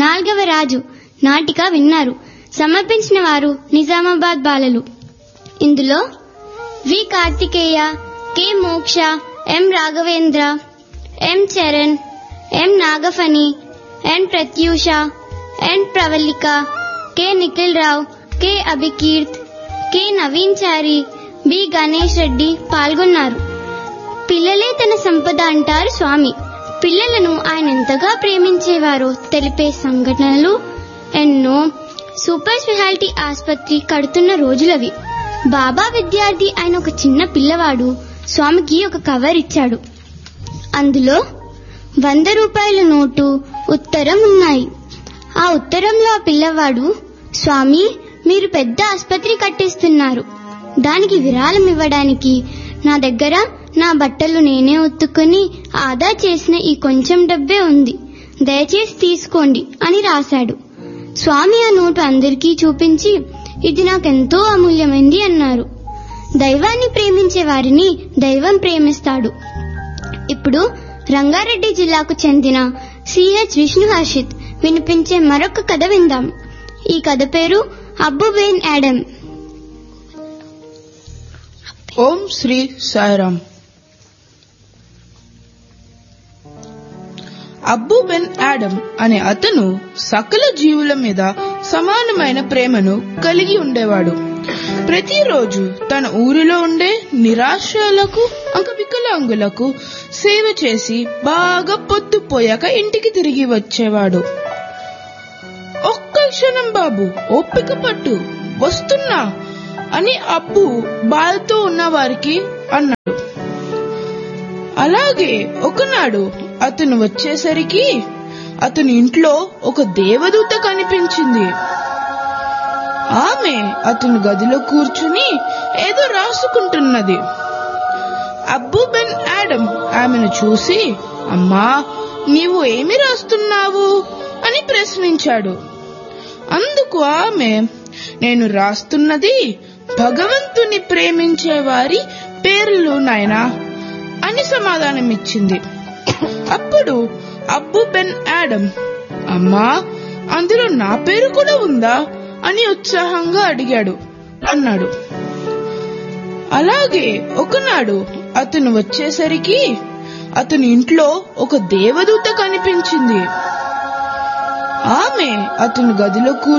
నాల్గవ రాజు నాటిక విన్నారు సమర్పించిన వారు నిజామాబాద్ బాలలు ఇందులో వి Karthikeya K Moksha M Raghavendra M Charan M Nagaphani N Prathyusha N Pravallika K Nikhil Rao K Abhikeerth K Naveen Chari B Ganesh Reddy పాల్గొన్నారు పిల్లలే తన సంపద అంటారు స్వామి పిల్లలను ఆయన ఎంతగా ప్రేమించేవారో తెలిపే సంఘటనలు ఎన్నో సూపర్ స్పెషాలిటీ ఆసుపత్రి కడుతున్న రోజులవి బాబా విద్యార్థి ఆయన ఒక చిన్న పిల్లవాడు స్వామికి ఒక కవర్ ఇచ్చాడు అందులో వంద రూపాయల నోటు ఉత్తరం ఉన్నాయి ఆ ఉత్తరంలో ఆ పిల్లవాడు స్వామి మీరు పెద్ద ఆసుపత్రి కట్టిస్తున్నారు దానికి విరాళం ఇవ్వడానికి నా దగ్గర నా బట్టలు నేనే ఉత్తుకొని ఆదా చేసిన ఈ కొంచెం డబ్బే ఉంది దయచేసి తీసుకోండి అని రాశాడు స్వామి ఆ నోటు అందరికీ చూపించి ఇది నాకెంతో అమూల్యమైంది అన్నారు దైవాన్ని ప్రేమించే వారిని దైవం ప్రేమిస్తాడు ఇప్పుడు రంగారెడ్డి జిల్లాకు చెందిన సిహెచ్ విష్ణు హర్షిత్ వినిపించే మరొక కథ విందాం ఈ కథ పేరు Abou Ben Adhem Om Sri Sairam Abou Ben Adhem అనే అతను సకల జీవుల మీద సమానమైన ప్రేమను కలిగి ఉండేవాడు ప్రతిరోజు తన ఊరిలో ఉండే నిరాశ్రయులకు అంక వికలాంగులకు సేవ చేసి బాగా పొద్దుపోయాక ఇంటికి తిరిగి వచ్చేవాడు ఒక్క క్షణం బాబు ఓపిక పట్టు వస్తున్నా అని అబ్బు బాధతో ఉన్న వారికి అన్నాడు అలాగే ఒకనాడు అతను వచ్చేసరికి అతని ఇంట్లో ఒక దేవదూత కనిపించింది ఆమె అతని గదిలో కూర్చుని ఏదో రాసుకుంటున్నది అబ్బు బెన్ యాడమ్ ఆమెను చూసి అమ్మా నీవు ఏమి రాస్తున్నావు అని ప్రశ్నించాడు అందుకు ఆమె నేను రాస్తున్నది భగవంతుని ప్రేమించే వారి పేర్లు నాయనా అని సమాధానమిచ్చింది అప్పుడు అబ్బు బెన్ యాడమ్ అమ్మా అందులో నా పేరు కూడా ఉందా అని ఉత్సాహంగా అడిగాడు అన్నాడు అలాగే ఒకనాడు అతను వచ్చేసరికి అతని ఇంట్లో ఒక దేవదూత కనిపించింది ఆమె అతని గదిలో కూర్చొని